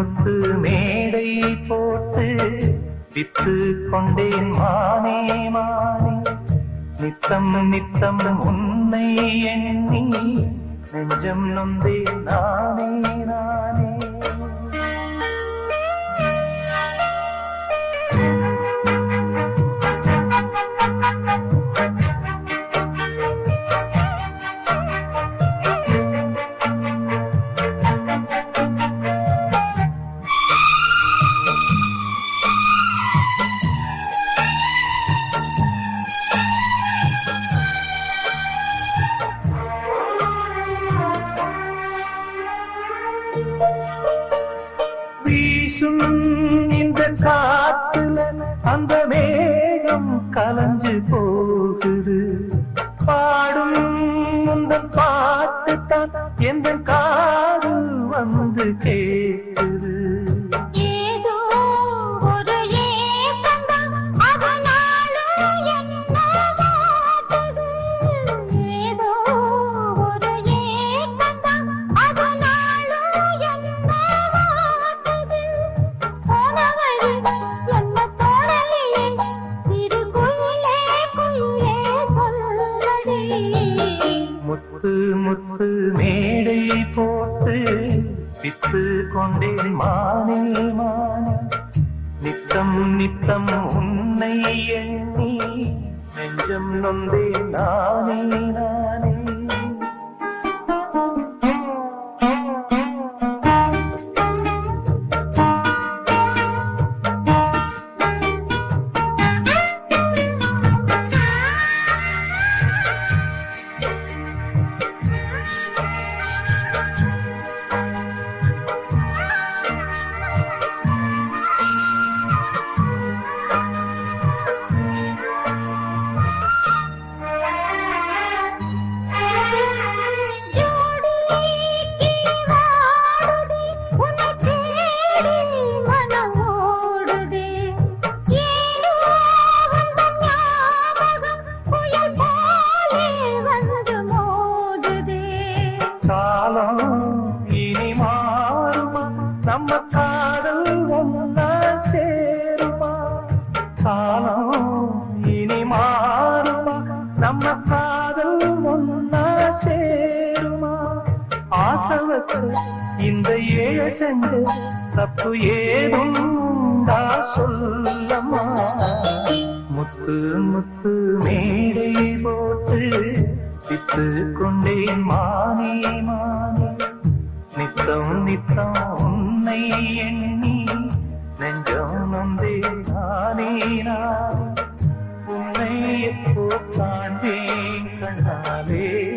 முத்து மேடை போட்டு வித்து கொண்டேன் மானே மானே நித்தம் நித்தம் உன்னை எண்ணி நெஞ்சம் நொந்தேன் நானே நானே வீசும் இந்த காத்துல அந்த மேகம் கலஞ்சு போகுது பாடும் இந்த பாட்டு தான் எந்த காது வந்து கேட்குது ஏதோ ஒரு ஏக்கந்தான் அதனாலும் என்ன வாட்டுது ஏதோ ஒரு ஏக்கந்தான் அதனாலும் என்ன வாட்டுது போன வழி என்ன தோணலையே சிறு குயிலே குயிலே சொல்லடி முத்து முத்து மேடை போட்டு வித்து கொண்டேன் மானே மானே நித்தம் நித்தம் உன்னை எண்ணி நெஞ்சம் நொந்தேன் நானே நானே ஜோடிக்கு வாடுதே உன்னை தேடி மனம் ஓடுதே ஏனோ உந்தன் ஞாபகம் புயல் போலே வந்து மோதுதே காலம் இனி மாறுமா நம்ம காதல் ஒன்னா சேருமா காலம் இனி மாறுமா நம்ம காதல் ஒன்னா சேருமா ஆசை வச்சு இந்த ஏழ செஞ்ச தப்பு ஏதும் உண்டா சொல்லம்மா முத்து முத்து மேடை போட்டு வித்து கொண்டேன் மானே மானே நித்தம் நித்தம் உன்னை எண்ணி நெஞ்சம் நொந்தே நானே நான் உன்னை எப்போ காண்பேன் கண்ணாலே